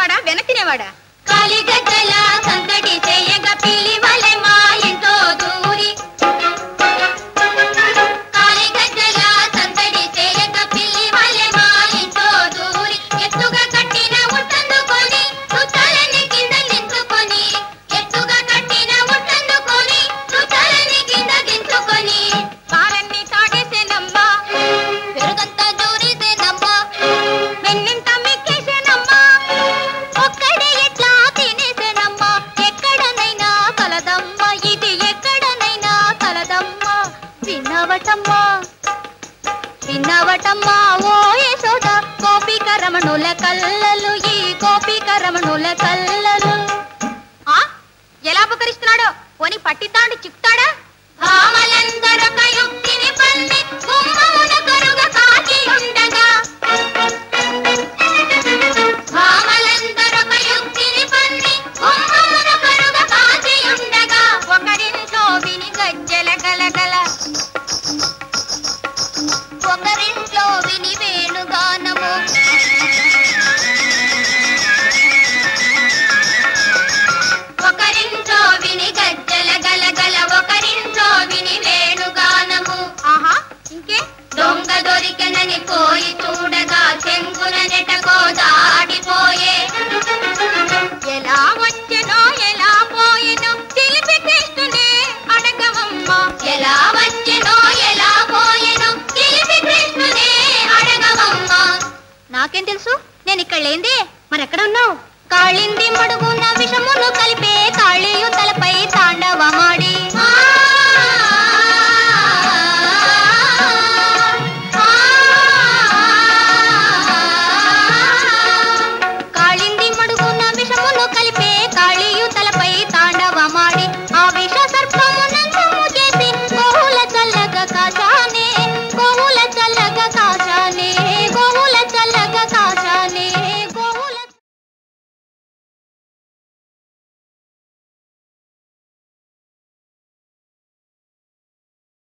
ముందున్నవాడా వెన తినేవాడా కాలిగజ్జల సందడి చేయగ పిలివలె మా ఇంట్లో దూరి కాలిగజ్జల సందడి చేయగ పిలివలె మా ఇంట్లో దూరి ఎత్తుగా కట్టిన ఉట్టందుకొని చుట్టాలని కింద దించుకొని ఎత్తుగా కట్టిన ఉట్టందుకొని చుట్టాలని కింద దించుకొని పాలన్నీ తాగేసేనమ్మా పెరుగంతా దూరిదేనమ్మా వెన్నింత మిక్కేసేనమ్మా ఒక్కడే ఎట్లా తినేసేనమ్మా ఎక్కడనైనా కలదమ్మా ఇది ఎక్కడనైనా కలదమ్మా విన్నవటమ్మా విన్నవటమ్మా ఓ యశోద గోపిక రమణుల కల్లలు ఈ గోపిక రమణుల కల్లలు ఆ ఎలా అపకరిస్తున్నాడో పోని పట్టితాండు చిక్తాడా భామలందరొక యుక్తిని పల్లి గుమ్మమున కరుగ కాచి ఉండగా భామలందరొక యుక్తిని పల్లి గుమ్మమున కరుగ కాచి ఉండగా ఒకరింట్లో విని గజ్జల గలగల ఒకరింట్లో విని వేణుగానము ఒకరింట్లో విని గజ్జల గలగల ఒకరింట్లో విని వేణుగానము ఆహా ఇంకే దొంగ దొరికెనని పోయి చూడగా చెంగున నెటకో దాడిపోయే ఎలా వచ్చెనో ఎలా పోయెనో తెలిపి కృష్ణునే అడగవమ్మా ఎలా వచ్చెనో ఎలా పోయెనో తెలిపి కృష్ణునే అడగవమ్మా నాకేం తెలుసు నేను ఇక్కడ లేందే మరెక్కడ ఉన్నావు కాళింది మడుగున విషమును కలిపే కాళీయు తలపై తాండవమాడి